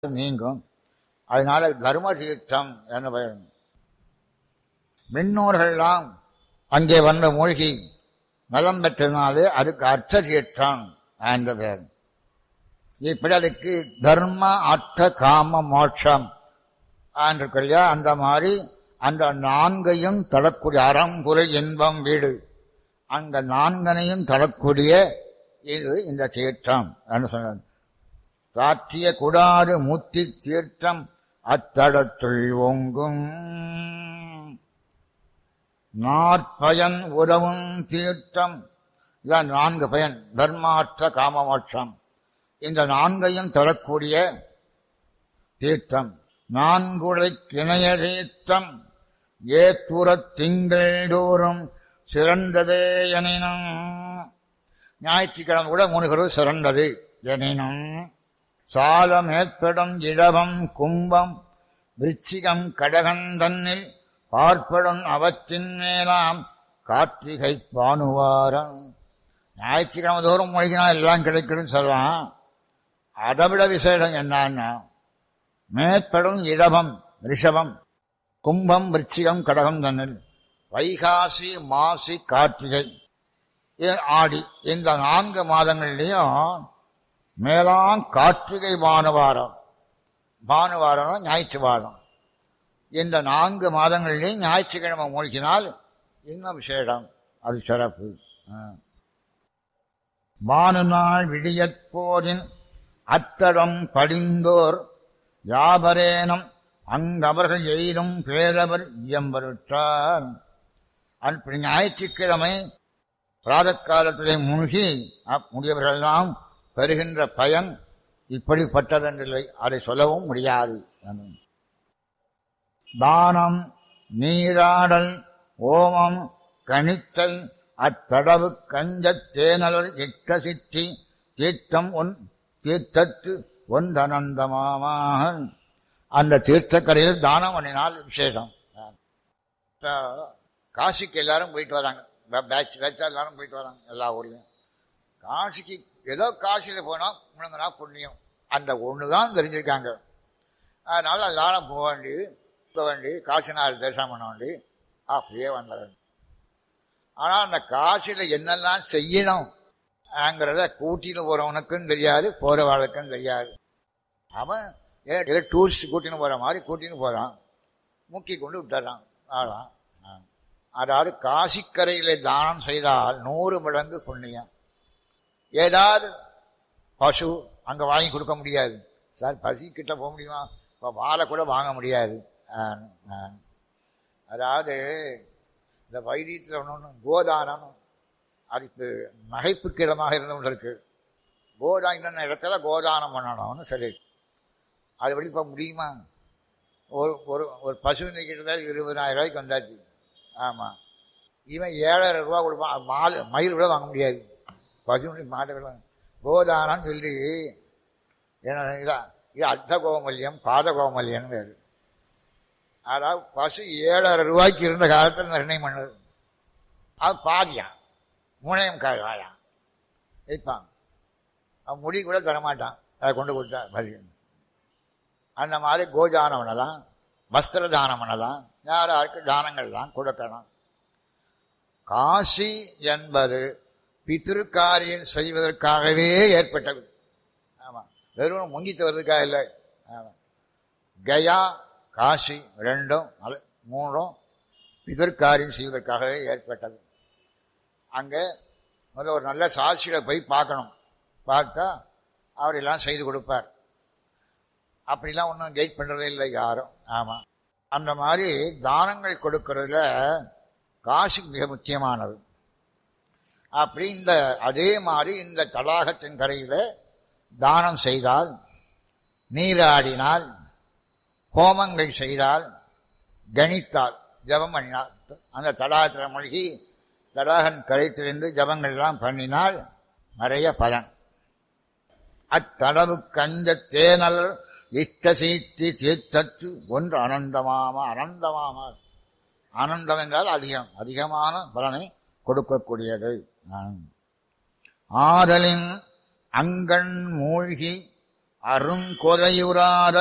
நீங்கும் அதனால தர்ம தீர்த்தம் என்ற பெயர் மின்னோர்கள்லாம் அங்கே வந்து மூழ்கி நலம் பெற்றதுனாலே அதுக்கு அர்த்த தீர்த்தம் என்ற பெயர் இப்படி அதுக்கு தர்ம அர்த்த காம மோட்சம் இருக்கு இல்லையா அந்த மாதிரி அந்த நான்கையும் தரக்கூடிய அறம்பொருள் இன்பம் வீடு அந்த நான்கனையும் தரக்கூடிய இது இந்த தீர்த்தம் என்று சொன்னார் சாற்றிய குடாறு முத்தி தீர்த்தம் அத்தடத்துள் ஓங்கும் நாற்பயன் உறவும் தீர்த்தம் இதான் நான்கு பயன் தர்மார்த்த காமமோட்சம் இந்த நான்கையும் தரக்கூடிய தீர்த்தம் நான்குடை கிணைய தீர்த்தம் ஏத்துறத் திங்கள் தோறும் சிறந்ததே எனினும் ஞாயிற்றுக்கிழமை கூட மூணு கருவு சிறந்தது எனினும் சாலம் ஏற்படும் இழவம் கும்பம் விருச்சிகம் கடகன் தன்னில் பார்ப்படும் அவற்றின் மேலாம் கார்த்திகை பானுவாரம் ஞாயிற்றுக்கிழமை தோறும் மொழிகினா எல்லாம் கிடைக்குதுன்னு சொல்லுவான் அதை விட விசேஷம் என்னன்னா மேற்படும் இழவம் ரிஷபம் கும்பம் விருச்சிகம் கடகம் தன்னில் வைகாசி மாசி கார்த்திகை ஆடி இந்த நான்கு மாதங்கள்லையும் மேலாம் கார்த்திகை பானுவாரம் பானுவாரம் ஞாயிற்று வாரம் இந்த நான்கு மாதங்களிலேயும் ஞாயிற்றுக்கிழமை மூழ்கினால் இன்னும் விசேடம் அது சிறப்பு வானு நாள் விடியற்போரின் அத்தடம் படிந்தோர் யாபரேனம் அங்கவர்கள் எயிலும் பேரவர் இயம்பருற்றார் அப்படி ஞாயிற்றுக்கிழமை பிராதக்காலத்திலே மூழ்கி முடியவர்களெல்லாம் பெறுகின்ற பயன் இப்படிப்பட்டதென்றில்லை அதை சொல்லவும் முடியாது தானம் நீராடல் ஓமம் கணித்தல் அத்தடவு கஞ்சத் தேனலர் இட்ட சித்தி தீர்த்தம் ஒன் தீர்த்தத்து ஒன்றனந்தமாக அந்த தீர்த்தக்கரையில் தானம் பண்ணினால் விசேஷம் காசிக்கு எல்லாரும் போயிட்டு வராங்க பேட்ச் பேட்சா எல்லாரும் போயிட்டு வராங்க எல்லா ஊர்லயும் காசிக்கு ஏதோ காசியில் போனால் முழுங்கினா புண்ணியம் அந்த ஒன்று தான் தெரிஞ்சிருக்காங்க அதனால எல்லாரும் போக வேண்டியது போக வேண்டி காசினார் தரிசனம் பண்ண வேண்டி அப்படியே வந்துடுறேன் ஆனால் அந்த காசியில் என்னெல்லாம் செய்யணும் ங்கிறத கூட்டின்னு போகிறவனுக்கும் தெரியாது போகிறவாளுக்கும் தெரியாது அவன் ஏதோ டூரிஸ்ட் கூட்டின்னு போகிற மாதிரி கூட்டின்னு போகிறான் முக்கி கொண்டு விட்டுறான் ஆளாம் அதாவது காசிக்கரையில் தானம் செய்தால் நூறு மடங்கு புண்ணியம் ஏதாவது பசு அங்கே வாங்கி கொடுக்க முடியாது சார் பசி கிட்ட போக முடியுமா இப்போ வாழை கூட வாங்க முடியாது அதாவது இந்த வைத்தியத்தில் ஒன்று ஒன்று கோதானம் அது இப்போ நகைப்புக்கு இடமாக இருந்தவங்க இருக்கு கோதா இன்னொன்று இடத்துல கோதானம் பண்ணணும்னு சொல்லி அது வழி இப்போ முடியுமா ஒரு ஒரு ஒரு பசு கிட்டத்தட்ட இருபதாயிரம் ரூபாய்க்கு வந்தாச்சு ஆமாம் இவன் ஏழாயிரம் ரூபா கொடுப்பான் மால் மயில் விட வாங்க முடியாது பசு மாட்டை விட கோதானம் சொல்லி என்ன இதான் இது அர்த்த கோமல்யம் பாத கோமல்யம்னு வேறு அதாவது பசு ஏழாயிரம் ரூபாய்க்கு இருந்த காலத்தில் நிர்ணயம் பண்ணுது அது பாதியான் மூணையும் காயான் வைப்பான் அவன் முடி கூட தரமாட்டான் அதை கொண்டு கொடுத்தா பதில் அந்த மாதிரி கோதானம் பண்ணலாம் வஸ்திர தானம் பண்ணலாம் யாராருக்கு தானங்கள்லாம் கொடுக்கணும் காசி என்பது பித்திருக்காரியம் செய்வதற்காகவே ஏற்பட்டது ஆமாம் வெறும் முங்கிட்டு வர்றதுக்காக இல்லை ஆமாம் கயா காசி ரெண்டும் மூன்றும் பிதற்காரியம் செய்வதற்காகவே ஏற்பட்டது அங்கே முதல்ல ஒரு நல்ல சாட்சியில போய் பார்க்கணும் பார்த்தா அவர் எல்லாம் செய்து கொடுப்பார் அப்படிலாம் ஒன்றும் கெயிட் பண்ணுறதே இல்லை யாரும் ஆமாம் அந்த மாதிரி தானங்கள் கொடுக்கறதுல காசு மிக முக்கியமானது அப்படி இந்த அதே மாதிரி இந்த தடாகத்தின் கரையில் தானம் செய்தால் நீராடினால் ஹோமங்கள் செய்தால் கணித்தால் ஜபம் பண்ணினால் அந்த தடாகத்தில் மூழ்கி தடாகன் கரைத்திருந்து ஜபங்கள்லாம் பண்ணினால் நிறைய பலன் அத்தளவு கஞ்ச தேனல் இஷ்ட சீத்தி தீர்த்தத்து ஒன்று அனந்தமாமா அனந்தமாமா ஆனந்தம் என்றால் அதிகம் அதிகமான பலனை கொடுக்கக்கூடியது ஆதலின் அங்கண் மூழ்கி அருங்கொலையுறாத